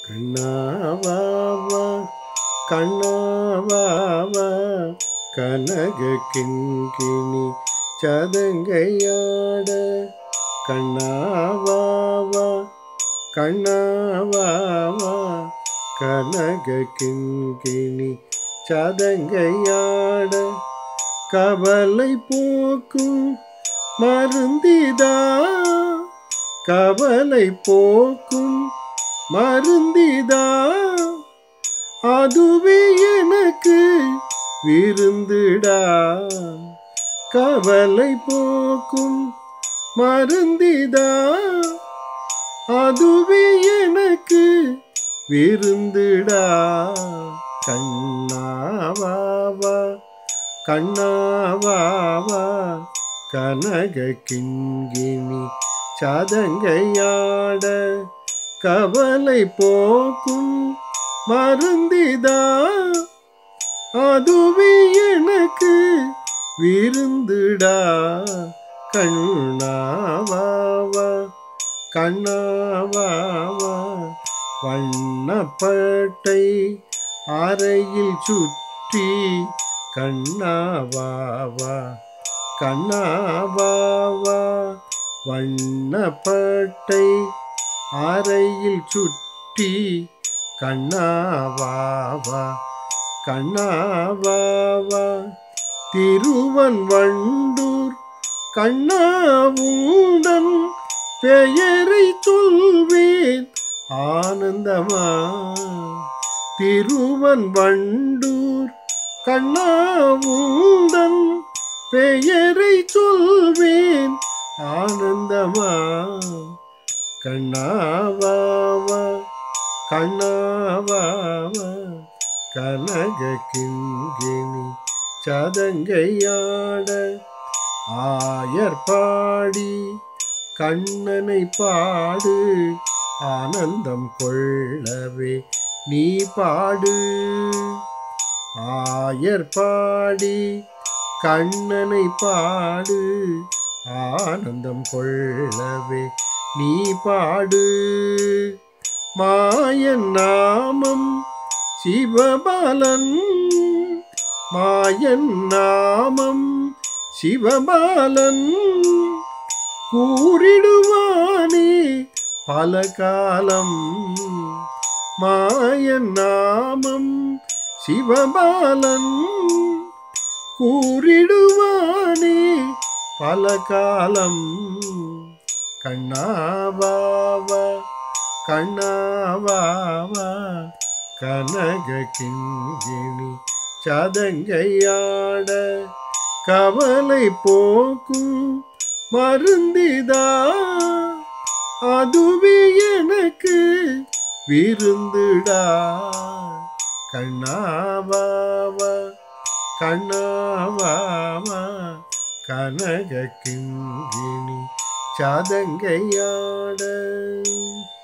கண்ணாவாவா கண்ணாவாவா கனக கிண்கிணி சதங்கையாட கண்ணாவாவா கண்ணாவாவா கனக கிண்கிணி சதங்கையாட கவலை போக்கும் மருந்திதா கவலை போக்கும் மருந்திதா அதுவே எனக்கு விருந்துடா கவலை போக்கும் மருந்திதா அதுவே எனக்கு விருந்துடா கண்ணாவாவா கண்ணாவாவா கனக கிண்கிணி சதங்கையாட கவலை போக்கும் மருந்திதா அதுவே எனக்கு விருந்துடா கண்ணாவாவா கண்ணாவாவா வண்ணப்பட்டை அறையில் சுற்றி கண்ணாவாவா கண்ணாவாவா வண்ணப்பட்டை அறையில் சுற்றி கண்ணாவாவா கண்ணாவாவா திருவன் வண்டூர் கண்ணாவுடன் பெயரை சொல்வேன் ஆனந்தமா திருவன் வண்டூர் கண்ணாவுடன் பெயரை சொல்வேன் ஆனந்தமா கண்ணாவாவா கண்ணாவாவா கனக கிண்கிணி சதங்கையாட ஆயர்பாடி கண்ணனை பாடு ஆனந்தம் கொள்ளவே நீ பாடு ஆயர்பாடி கண்ணனை பாடு ஆனந்தம் கொள்ளவே நீ பாடு மாயன் நாமம் சிவபாலன் மாயன் நாமம் சிவபாலன் கூறிடுவானே பல காலம் மாயன் நாமம் சிவபாலன் கூறிடுவானே பல காலம் கண்ணாவாவா கண்ணாவாவா கனக கிண்கிணி சதங்கையாட கவலை போக்கும் மருந்திதா அதுவே எனக்கு விருந்துடா கண்ணாவாவா கண்ணாவாவா கனக கிண்கிணி சதங்கையாட